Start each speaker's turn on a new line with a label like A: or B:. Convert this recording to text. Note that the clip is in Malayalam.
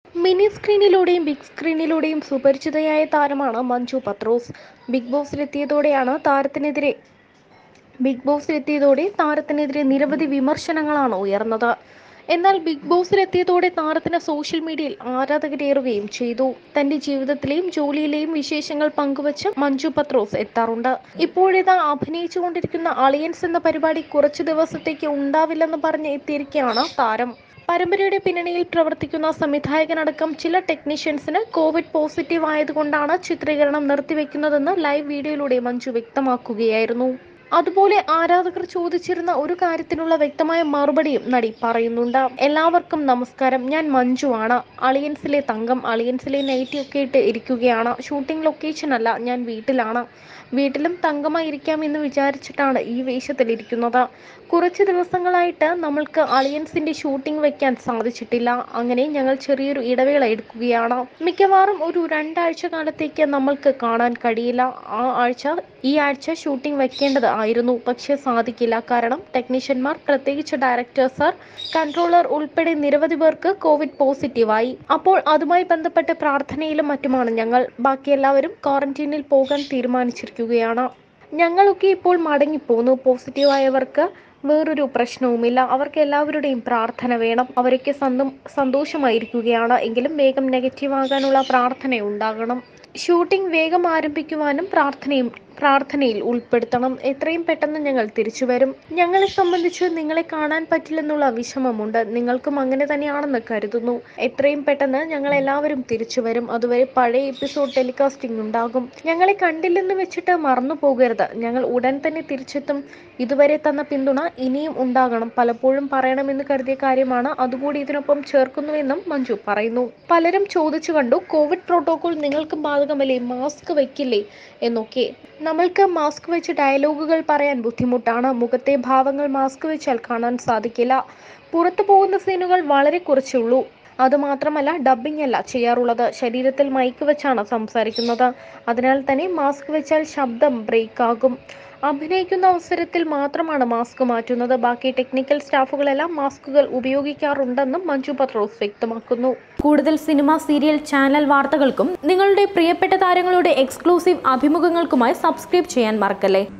A: മിനി സ്ക്രീനിലൂടെയും ബിഗ് സ്ക്രീനിലൂടെയും സുപരിചിതയായ താരമാണ് മഞ്ജു പത്രോസ് ബിഗ് ബോസിലെത്തിയതോടെയാണ് താരത്തിനെതിരെ ബിഗ് ബോസിലെത്തിയതോടെ താരത്തിനെതിരെ നിരവധി വിമർശനങ്ങളാണ് ഉയർന്നത് എന്നാൽ ബിഗ് ബോസിലെത്തിയതോടെ താരത്തിന് സോഷ്യൽ മീഡിയയിൽ ആരാധകരേറുകയും ചെയ്തു തന്റെ ജീവിതത്തിലെയും ജോലിയിലെയും വിശേഷങ്ങൾ പങ്കുവച്ച് മഞ്ജു പത്രോസ് എത്താറുണ്ട് ഇപ്പോഴിതാ അഭിനയിച്ചുകൊണ്ടിരിക്കുന്ന അളിയൻസ് എന്ന പരിപാടി കുറച്ചു ദിവസത്തേക്ക് ഉണ്ടാവില്ലെന്ന് പറഞ്ഞ് എത്തിയിരിക്കുകയാണ് താരം പരമ്പരയുടെ പിന്നണിയിൽ പ്രവർത്തിക്കുന്ന സംവിധായകനടക്കം ചില ടെക്നീഷ്യൻസിന് കോവിഡ് പോസിറ്റീവ് ആയതുകൊണ്ടാണ് ചിത്രീകരണം നിർത്തിവെക്കുന്നതെന്ന് ലൈവ് വീഡിയോയിലൂടെ മഞ്ജു വ്യക്തമാക്കുകയായിരുന്നു അതുപോലെ ആരാധകർ ചോദിച്ചിരുന്ന ഒരു കാര്യത്തിനുള്ള വ്യക്തമായ മറുപടിയും നടി പറയുന്നുണ്ട് എല്ലാവർക്കും നമസ്കാരം ഞാൻ മഞ്ജു ആണ് അളിയൻസിലെ തങ്കം അളിയൻസിലെ നൈറ്റി ഒക്കെ ഇട്ട് ഇരിക്കുകയാണ് ഷൂട്ടിംഗ് ലൊക്കേഷൻ അല്ല ഞാൻ വീട്ടിലാണ് വീട്ടിലും തങ്കമായി ഇരിക്കാം എന്ന് വിചാരിച്ചിട്ടാണ് ഈ വേഷത്തിലിരിക്കുന്നത് കുറച്ച് ദിവസങ്ങളായിട്ട് നമ്മൾക്ക് അളിയൻസിന്റെ ഷൂട്ടിംഗ് വെക്കാൻ സാധിച്ചിട്ടില്ല അങ്ങനെ ഞങ്ങൾ ചെറിയൊരു ഇടവേള എടുക്കുകയാണ് മിക്കവാറും ഒരു രണ്ടാഴ്ച കാലത്തേക്ക് നമ്മൾക്ക് കാണാൻ കഴിയില്ല ആ ആഴ്ച ഈ ആഴ്ച ഷൂട്ടിംഗ് വെക്കേണ്ടത് ആയിരുന്നു പക്ഷേ സാധിക്കില്ല കാരണം ടെക്നീഷ്യന്മാർ പ്രത്യേകിച്ച് ഡയറക്ടർ സർ കൺട്രോളർ ഉൾപ്പെടെ നിരവധി പേർക്ക് കോവിഡ് പോസിറ്റീവായി അപ്പോൾ അതുമായി ബന്ധപ്പെട്ട് പ്രാർത്ഥനയിലും മറ്റുമാണ് ഞങ്ങൾ ബാക്കി എല്ലാവരും ക്വാറന്റീനിൽ പോകാൻ തീരുമാനിച്ചിരിക്കുകയാണ് ഞങ്ങളൊക്കെ ഇപ്പോൾ മടങ്ങിപ്പോന്നു പോസിറ്റീവായവർക്ക് വേറൊരു പ്രശ്നവുമില്ല അവർക്ക് എല്ലാവരുടെയും പ്രാർത്ഥന വേണം അവരൊക്കെ സന്തോ സന്തോഷമായിരിക്കുകയാണ് എങ്കിലും വേഗം നെഗറ്റീവ് ആകാനുള്ള പ്രാർത്ഥന ഉണ്ടാകണം ഷൂട്ടിംഗ് വേഗം ആരംഭിക്കുവാനും പ്രാർത്ഥനയും പ്രാർത്ഥനയിൽ ഉൾപ്പെടുത്തണം എത്രയും പെട്ടെന്ന് ഞങ്ങൾ തിരിച്ചു വരും ഞങ്ങളെ സംബന്ധിച്ച് നിങ്ങളെ കാണാൻ പറ്റില്ലെന്നുള്ള വിഷമമുണ്ട് നിങ്ങൾക്കും അങ്ങനെ തന്നെയാണെന്ന് കരുതുന്നു എത്രയും പെട്ടെന്ന് ഞങ്ങൾ എല്ലാവരും തിരിച്ചു വരും അതുവരെ പഴയ എപ്പിസോഡ് ടെലികാസ്റ്റിംഗ് ഉണ്ടാകും ഞങ്ങളെ കണ്ടില്ലെന്ന് വെച്ചിട്ട് മറന്നു പോകരുത് ഞങ്ങൾ ഉടൻ തന്നെ തിരിച്ചെത്തും ഇതുവരെ തന്ന പിന്തുണ ഇനിയും ഉണ്ടാകണം പലപ്പോഴും പറയണമെന്ന് കരുതിയ കാര്യമാണ് അതുകൂടി ഇതിനൊപ്പം ചേർക്കുന്നുവെന്നും മഞ്ജു പറയുന്നു പലരും ചോദിച്ചു കണ്ടു കോവിഡ് പ്രോട്ടോകോൾ നിങ്ങൾക്കും ബാധകമല്ലേ മാസ്ക് വെക്കില്ലേ എന്നൊക്കെ നമ്മൾക്ക് മാസ്ക് വെച്ച് ഡയലോഗുകൾ പറയാൻ ബുദ്ധിമുട്ടാണ് മുഖത്തെ ഭാവങ്ങൾ മാസ്ക് വെച്ചാൽ കാണാൻ സാധിക്കില്ല പുറത്തു പോകുന്ന സീനുകൾ വളരെ കുറച്ചേ ഉള്ളൂ അതുമാത്രമല്ല ഡബ്ബിംഗ് അല്ല ചെയ്യാറുള്ളത് ശരീരത്തിൽ മൈക്ക് വെച്ചാണ് സംസാരിക്കുന്നത് അതിനാൽ തന്നെ മാസ്ക് വെച്ചാൽ ശബ്ദം ബ്രേക്ക് ആകും അഭിനയിക്കുന്ന അവസരത്തിൽ മാത്രമാണ് മാസ്ക് മാറ്റുന്നത് ബാക്കി ടെക്നിക്കൽ സ്റ്റാഫുകളെല്ലാം മാസ്കുകൾ ഉപയോഗിക്കാറുണ്ടെന്നും മഞ്ജു പത്രോസ് വ്യക്തമാക്കുന്നു
B: കൂടുതൽ സിനിമ സീരിയൽ ചാനൽ വാർത്തകൾക്കും നിങ്ങളുടെ പ്രിയപ്പെട്ട താരങ്ങളുടെ എക്സ്ക്ലൂസീവ് അഭിമുഖങ്ങൾക്കുമായി സബ്സ്ക്രൈബ് ചെയ്യാൻ മറക്കല്ലേ